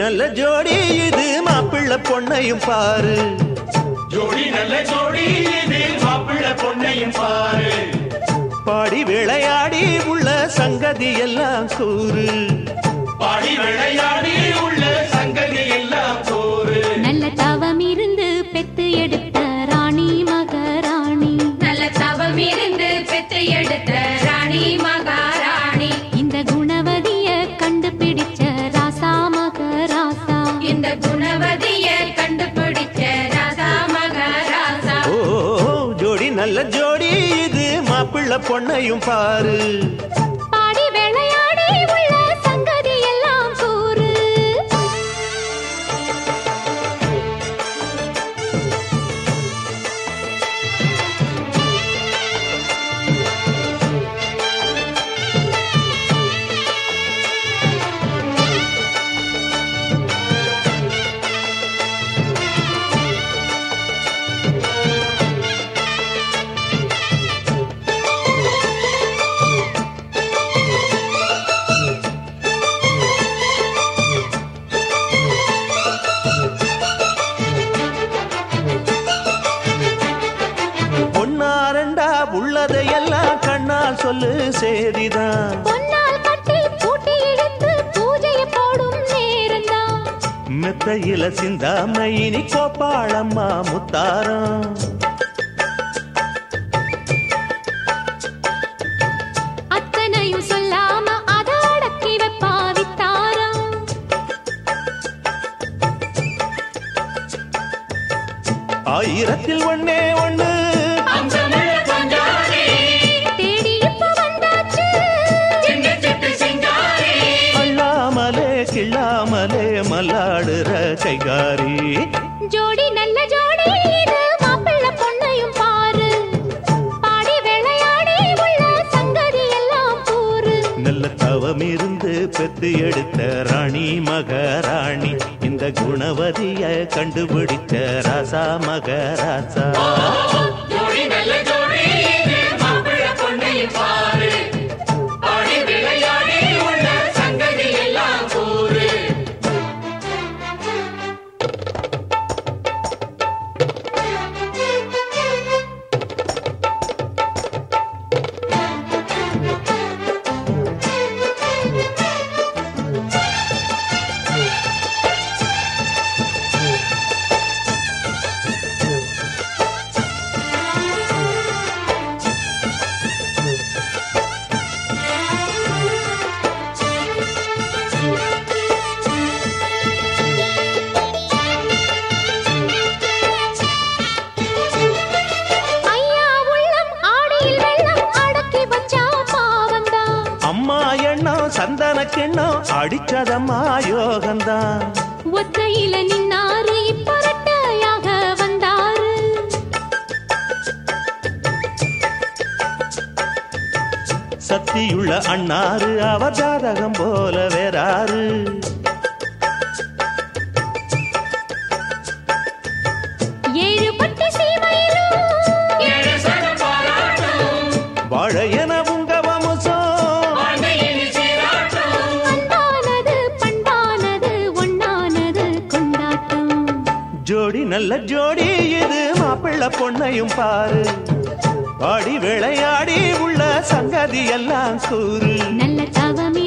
நல்ல ஜோடி இது மாப்பிள்ளை பொண்ணையும் பாரு ஜோடி நல்ல ஜோடி இது மாப்பிள்ள பொண்ணையும் பாரு பாடி விளையாடி உள்ள சங்கதி எல்லாம் கூறு பாடி விளையாடி உள்ள சங்கதி எல்லாம் போரு நல்ல தவம் இருந்து பெத்து எடுத்த ராணி மகாராணி நல்ல தவம் இருந்து பெற்று எடுத்த ராணி மகாராணி இந்த குணவதிய கண்டுபிடிச்ச ராசா மகராசா இந்த குணவதிய கண்டுபிடிச்ச ராசா மகாராசா ஓ ஜோடி நல்ல ஜோடி இது மாப்பிள்ளை பொண்ணையும் பாரு பாடி விளையாடி உள்ள சங்கதி எல்லாம் கூறு பொன்னாரண்டா உள்ளதையெல்லாம் கண்ணால் சொல்லு சேதிதான் பொன்னால் கட்டி பூட்டி இழுத்து பூஜையை போடும் நேரம்தான் மெத்தையில சிந்தாம இனி கோப்பாளம்மா முத்தாரம் அத்தனையும் சொல்லாம அத அடக்கி வைப்பா வித்தாரம் ஆயிரத்தில் ஒண்ணே ஒண்ணு அந்த முள்ள பஞ்சாரி தேடி இப்ப வந்தாச்சு சின்ன சிட்டு சிங்காரி அள்ளாமலே கிள்ளாமலே மல்லாடுற கைகாரி ஜோடி நல்ல ஜோடி இது மாப்பிள்ளை பொண்ணையும் பாரு பாடி விளையாடி உள்ள சங்கதி எல்லாம் கூறு நல்ல தவம் இருந்து பெத்து எடுத்த ராணி மகாராணி இந்த குணவதிய கண்டுபிடிச்ச ராசா மகராசா ஜோடி நல்ல ஜோடி இது மாப்பிள்ள பொண்ணையும் பாரு பாடி விளையாடி உள்ள சங்கதி எல்லாம் போரு ஐயா உள்ளம் ஆடியில் வெள்ளம் அடக்கி வச்சா பாவம்தான் அம்மா எண்ணம் சந்தன கிண்ணம் அடிச்சதம்மா யோகந்தான் ஒத்தையில நின்னாரு இப்ப ரெட்டையாக வந்தாரு சக்தியுள்ள அண்ணாரு அவ ஜாதகம் போல வேறாரு ஏழு பட்டு சீமையிலும் ஏழு சனம் பாராட்டும் வாழையன உங்க வம்சம் வாழ்க்கையில் சீராட்டும் அன்பானது பண்பானது ஒண்ணானது கொண்டாட்டம் ஜோடி நல்ல ஜோடி இது மாப்பிள்ளை பொண்ணையும் பாரு பாடி விளையாடி உள்ள சங்கதி எல்லாம் கூறு நல்ல தவம்